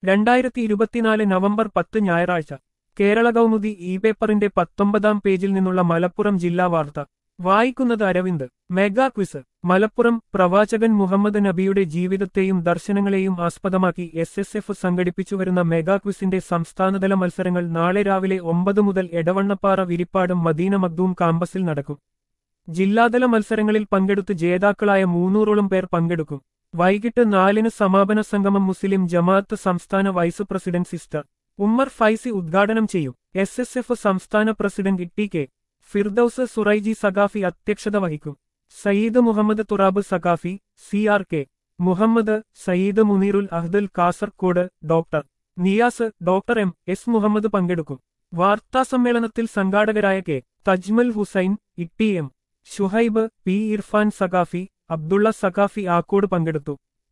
രണ്ടായിരത്തി ഇരുപത്തിനാല് നവംബർ പത്ത് ഞായറാഴ്ച കേരള കൗമുദി ഇ പേപ്പറിന്റെ പത്തൊമ്പതാം പേജിൽ നിന്നുള്ള മലപ്പുറം ജില്ലാ വാർത്ത വായിക്കുന്നത് അരവിന്ദ് മെഗാ ക്വിസ് മലപ്പുറം പ്രവാചകൻ മുഹമ്മദ് നബിയുടെ ജീവിതത്തെയും ദർശനങ്ങളെയും ആസ്പദമാക്കി എസ് എസ് എഫ് സംഘടിപ്പിച്ചുവരുന്ന മെഗാ ക്വിസിന്റെ സംസ്ഥാനതല മത്സരങ്ങൾ നാളെ രാവിലെ ഒമ്പത് മുതൽ എടവണ്ണപ്പാറ വിരിപ്പാടും മദീന മഗ്ദൂം കാമ്പസിൽ നടക്കും ജില്ലാതല മത്സരങ്ങളിൽ പങ്കെടുത്ത് ജേതാക്കളായ മൂന്നൂറോളം പേർ പങ്കെടുക്കും വൈകിട്ട് നാലിന് സമാപന സംഗമം മുസ്ലിം ജമാഅത്ത് സംസ്ഥാന vice president sister Ummer Faizy ഉദ്ഘാടനം ചെയ്യും എസ് എസ് എഫ് സംസ്ഥാന president E K Firdous Suraiji Saqafi അധ്യക്ഷത വഹിക്കും Sayyid Muhammad Thurab Saqafi C R K Muhammad Sayyid Muneerul Ahdal Kasaragod doctor Niyas doctor M S Muhammad പങ്കെടുക്കും വാർത്താസമ്മേളനത്തിൽ സംഘാടകരായ K Thajmal Hussain E T M Shuhaib P Irfan Saqafi Abdulla Saqafi Akkode പങ്കെടുത്തു